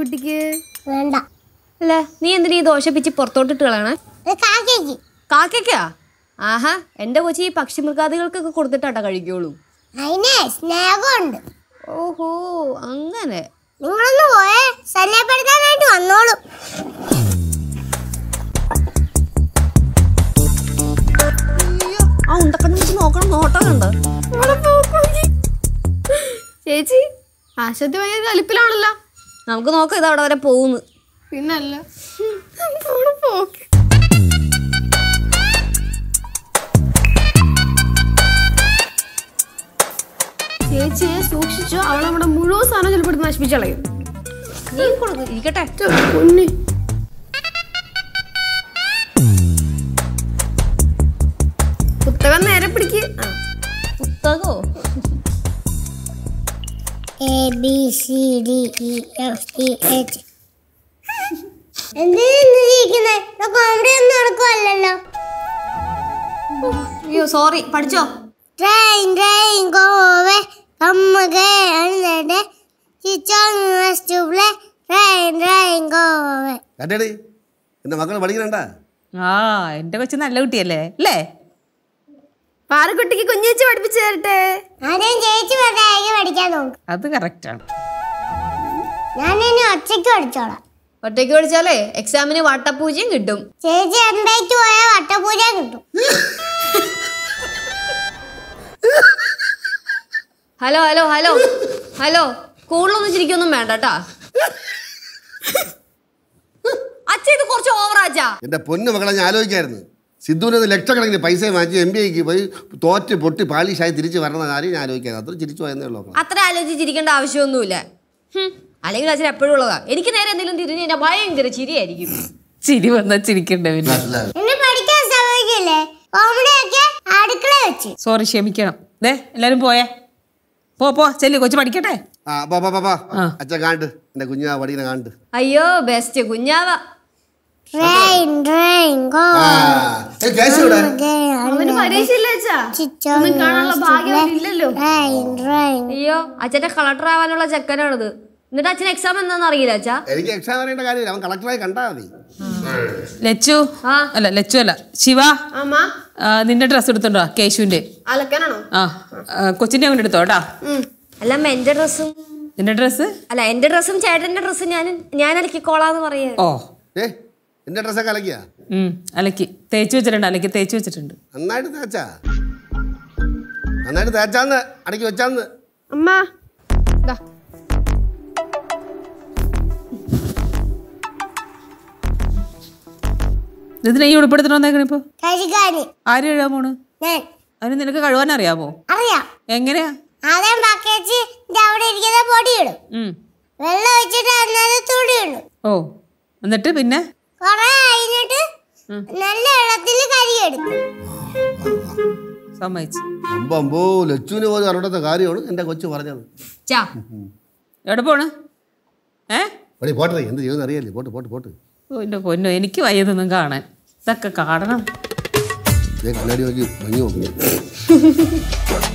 കുട്ടിക്ക് വേണ്ട അല്ല നീ എന്തിനാ ഈ ദോശ പിച്ച് പുറത്തോട്ടിട്ട് കളയണേ ഇത് കാക്കയ്ക്ക് കാക്കയ്ക്കാ ആഹാ എന്റെ കൊച്ചി ഈ പക്ഷിമൃഗാദികൾക്കൊക്കെ കൊടുത്തിട്ടാട്ടാ കഴിക്കുള്ളൂ അതിനെ സ്നേഹമുണ്ട് ഓഹോ അങ്ങനെ നിങ്ങളൊന്ന് പോയേ ശല്യപ്പെടുത്താനായിട്ട് വന്നോളൂ ആ ഉണ്ടക്കണ്ണം വെച്ച് നോക്കണം നോട്ടം കണ്ട് ചേച്ചി ആശുപത്രി ഭയങ്കര കലിപ്പിലാണല്ലോ നമുക്ക് നോക്കാം ഇത് അവിടെ വരെ പോകുന്നു പിന്നല്ല പോണ പോക്ക് ചേച്ചിയെ സൂക്ഷിച്ചോ അവൾ നമ്മുടെ മുഴുവൻ സാധനം ചെലപ്പെടുത്ത് നശിപ്പിച്ചു കളയും നീ കൊടുക്ക് ഇരിക്കട്ടെ പൊന്നി പുസ്തകം നേരെ പിടിക്ക് ആ പുസ്തകോ A B C D E F T H എന്തിനാ കോമഡി ഒന്നും നടക്കുമല്ലോ അയ്യോ സോറി പഠിച്ചോ ട്രെയിൻ ട്രെയിൻ ഗോവേ കമ്മുകെ എന്നിട്ട് ചിച്ചോളെ ട്രെയിൻ ട്രെയിൻ ഗോവേ കേട്ടേടി എൻ്റെ മക്കൾ പഠിക്കണണ്ട ആ എന്റെ കൊച്ചു നല്ല കുട്ടിയല്ലേ അല്ലേ പാറക്കുട്ടിക്ക് കുഞ്ഞേച്ചി പഠിപ്പിച്ചു തരട്ടെ ആദ്യം ചേച്ചി പറഞ്ഞ പഠിക്കാൻ നോക്കും അത് കറക്റ്റാണ് ഞാൻ ഇനി ഒറ്റയ്ക്ക് പഠിച്ചോളാം ഒറ്റയ്ക്ക് പഠിച്ചാലേ എക്സാമിന് വട്ടപ്പൂജയും കിട്ടും ചേച്ചി എൺപേക്ക് പോയാൽ വട്ടപൂജ കിട്ടും ഹലോ ഹലോ ഹലോ ഹലോ കൂടുതലൊന്നും ചിരിക്കൊന്നും വേണ്ട കേട്ടാ അച്ഛ ഇത് കുറച്ച് ഓവറാച്ചാ എൻ്റെ പൊന്നു മക്കളെ ഞാൻ ആലോചിക്കായിരുന്നു സിദ്ധുവിന് അത് ലക്ഷക്കണക്കിന് പൈസ വാങ്ങിച്ച് എം ബി ഐക്ക് പോയി തോറ്റ് പൊട്ടി പാളിഷായി തിരിച്ച് വരണ കാര്യം ഞാൻ ആലോചിക്കായിരുന്നു അത്ര ചിരിച്ചു പോയെന്നേ ഉള്ളൂ മക്കളെ. അത്ര ആലോചിച്ച് ചിരിക്കേണ്ട ആവശ്യമൊന്നുമില്ല ഹും, അല്ലെങ്കിൽ അച്ഛൻ എപ്പോഴും ഉള്ളതാ എനിക്ക് നേരെ എന്തെങ്കിലും തിരിഞ്ഞ് കഴിഞ്ഞാൽ ഭയങ്കര ചിരിയായിരിക്കും ചിരി വന്നാ ചിരിക്കണ്ടേ പിന്നെ എന്നെ പഠിക്കാൻ സമ്മതിക്കില്ലേ കോമഡിയൊക്കെ അടുക്കള വെച്ച് സോറി ക്ഷമിക്കണം ദേ എല്ലാരും പോയേ പോ പോ ചെല്ലു കൊച്ചു പഠിക്കട്ടെ ആ പാ പാ പാ പാ ആ. അച്ഛൻ കാണ്ട് എൻ്റെ കുഞ്ഞാ പഠിക്കുന്ന കാണ്ട് അയ്യോ ബെസ്റ്റ് കുഞ്ഞാവ ട്രെയിൻ ട്രെയിൻ ആ ഏ, കേശു ഇവിടെ അവന് പരീക്ഷ ഇല്ല അച്ഛാ ഒന്നും കാണാനുള്ള ഭാഗ്യം അവനില്ലല്ലോ ട്രെയിൻ ട്രെയിൻ അയ്യോ അച്ഛന്റെ കളക്ടർ ആവാനുള്ള ചെക്കനാണിത് എന്നിട്ട് അച്ഛൻ എക്സാം എന്താണെന്ന് അറിയില്ല അച്ഛാ എനിക്ക് എക്സാം അറിയേണ്ട കാര്യമില്ല അവൻ കളക്ടറായി കണ്ടാൽ മതി ലച്ചു ആ. അല്ല ലച്ചു അല്ല ശിവ അമ്മ ആ, നിന്റെ ഡ്രസ്സ് എടുത്തോണ്ടോ കേശുവിന്റെ അലക്കാനാണോ ആ ആ, കൊച്ചിന്റെ അങ്ങോട്ട് എടുത്തോ കേട്ടാ അല്ല അമ്മ എന്റെ ഡ്രസ്സും നിന്റെ ഡ്രസ്സ് അല്ല എന്റെ ഡ്രസ്സും ചേട്ടന്റെ ഡ്രസ്സും ഞാൻ ഞാൻ അലക്കിക്കോളാന്ന് പറയാ ഓ ഏ എൻ്റെ ഡ്രസ്സൊക്കെ അലക്കിയാ ഉം അലക്കി തേച്ച് വെച്ചിട്ടുണ്ട് അലക്കി തേച്ച് വെച്ചിട്ടുണ്ട് നന്നായിട്ട് തേച്ചാ നന്നായിട്ട് തേച്ചാന്ന് അടക്കി വെച്ചാന്ന് അമ്മ ദാ ഇതിനെ ഈ ഉൾപ്പെടുത്തണം വന്നേക്കണ ഇപ്പൊ കഴിക്കാന് ആര് കഴുകാൻ പോണ് ഞാൻ അതിന് നിനക്ക് കഴുകാൻ അറിയാമോ അറിയാം എങ്ങനെയാ ആദ്യം ബക്കറ്റ് അവിടെ ഇരിക്കുന്ന പൊടി ഇടും ഉം വെള്ളം ഒഴിച്ചിട്ട് അന്നത് തുടി ഇടും ഓ എന്നിട്ട് പിന്നെ കൊറേ കഴിഞ്ഞിട്ട് നല്ല വെള്ളത്തിൽ കരി എടുക്കും സമ്മതിച്ചു അമ്പമ്പോ ലച്ചുവിന് പോലും അറിയാത്ത കാര്യമാണ് എൻ്റെ കൊച്ചു പറഞ്ഞത് ചാ എവിടെ പോണ് ഏ പണി പോട്ടെ എന്ത് ചെയ്യുമെന്ന് അറിയാല്ലേ പോട്ട് പോട്ട് പോട്ട് ഓ എൻ്റെ പൊന്നോ എനിക്ക് വയ്യതൊന്നും കാണാൻ ഇതൊക്കെ കാണണം ദേ കണ്ണാടി നോക്കി ഭംഗി നോക്കി